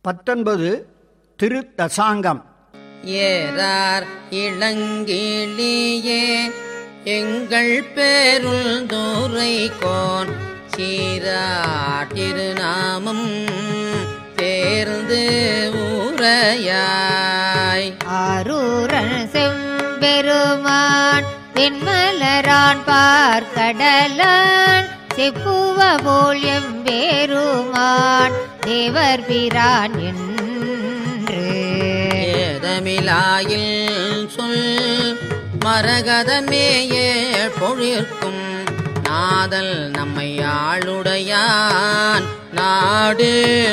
பத்தொன்பது திரு தசாங்கம் ஏறார் இளங்கிளியே எங்கள் பேருள் தூரை கோன் சீராட்டிருநாமம் தேர்ந்து ஊரையாய் ஆரூரன் செம்பெருமான் வெண்மலரான் பார்க்கடலான் செப்புவ போல் எம்பெருமான் தேவர் பிரான் என்று ஏதமிலாயில் சொல் மரகதமேயே பொழிற்கும் நாதல் நம்மை ஆளுடையான் நாடு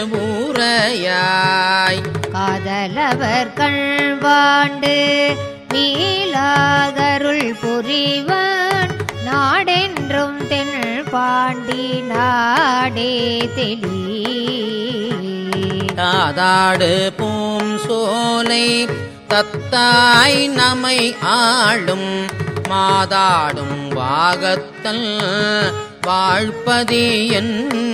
ஊரையாய் காதலவர் கண்பாண்டு மீளாதருள் புரிவான் நாடென்றும் தென் பாண்டி நாடே தெளி தாதாடு பூம் சோலை தத்தாய் நமை ஆளும் மாதாடும் வாகத்தல் வாழ்பதியன்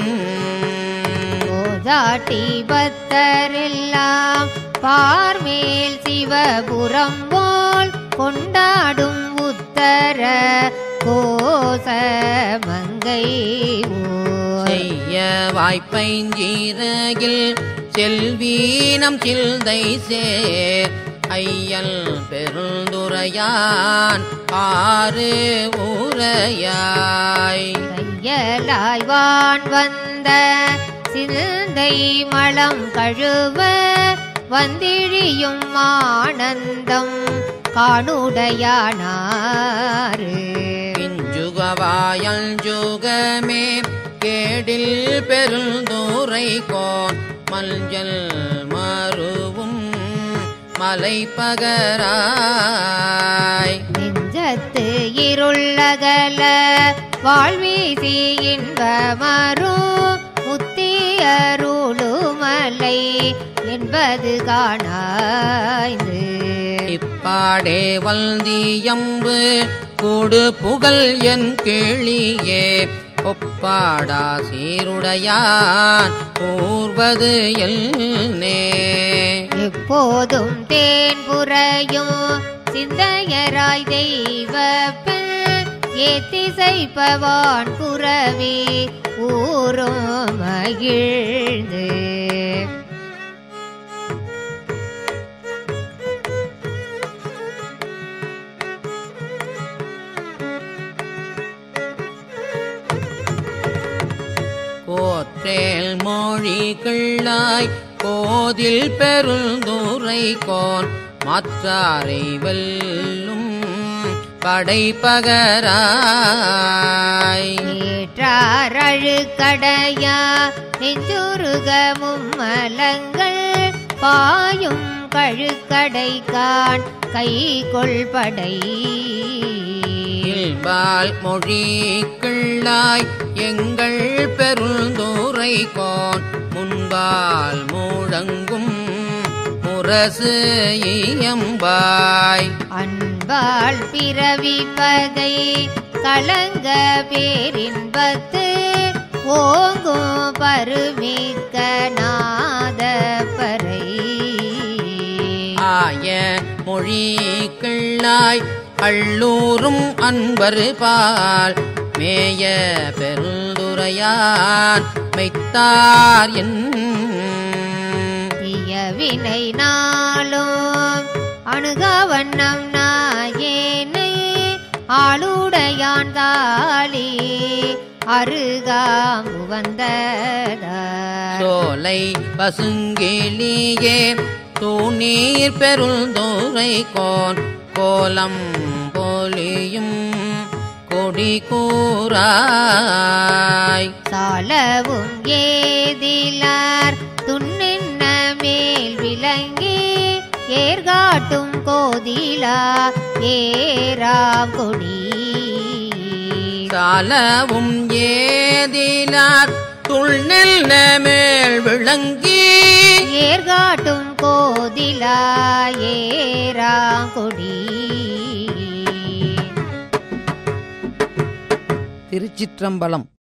கோதாட்டி பத்தரெல்லாம் பார்மேல் சிவபுரம் போல் கொண்டாடும் உத்தர கோச மங்கை ஓர் செய்ய வாய்ப்பைஞ்சீரகில் செல்வீனம் சில்தை சேர் ஐயல் பெருந்துரையான் ஆறு ஊரையாய் கையலாய் வான் வந்த சிந்தை மலம் கழுவ வந்திழியும் ஆனந்தம் காணுடையானாறு பிஞ்சுகவாயல் ஜுகமே கேடில் பெருந்தூரை கோன் மஞ்சள் மருவும் மலை பகராய் நெஞ்சத்து இருளகல வாழ்வீசி இன்பமரும் முத்தியருளுமலை என்பது காணாய்ந்து இப்பாடே வல்தியம்பு கூடு புகழ் என் கிளியே ஒப்பாடா சீருடையான் கூர்வது எல்னே எப்போதும் தேன் புறையும் சிந்தையராய் தெய்வ பெண் ஏத்திசைப்பவான் புறவி ஊரும் மகிழ்ந்து கோற்றேல் மொழி கிள்ளாய் கோதில் பெருந்துரை கோன் மாற்றாரை வெல்லும் படைப்பகராய் ஏற்றார் அழுக்கடையா நெஞ்சுருகமும் மலங்கள் பாயும் கழுக்கடைக்கான் கை கொள்படை இல்பால் மொழி கிள்ளாய் எங்கள் பெருந்துரை கோன் முன்பால் முழங்கும் முரசு இயம்பாய் அன்பாள் பிறவிப்பதை கலங்க பேரின்பத்து ஓங்கும் பருமிக்க நாத பறை ஆய மொழி கிள்ளாய் அள்ளூரும் அன்பர் பால் மேய பெருந்துரையான் மெய்த்தார் என் தீயவினை நாளும் அணுகா வண்ணம் நாயேனை ஆளுடையான் தாளி அருகாங்கு வந்ததார் சோலை பசுங்கிளியே தூணீர் பெருந்துரை கோன் கோலம் போலியும் கொடி கூறாய் சாலவும் ஏதிலார் துண்ணின்ன மேல் விளங்கி ஏர்காட்டும் கோதிலா ஏராங்கொடி காலவும் ஏதிலார் துள்நெல்ல மேல் விளங்கி ஏர்காட்டும் கோதிலா ஏராங்கொடி திருச்சிற்றம்பலம்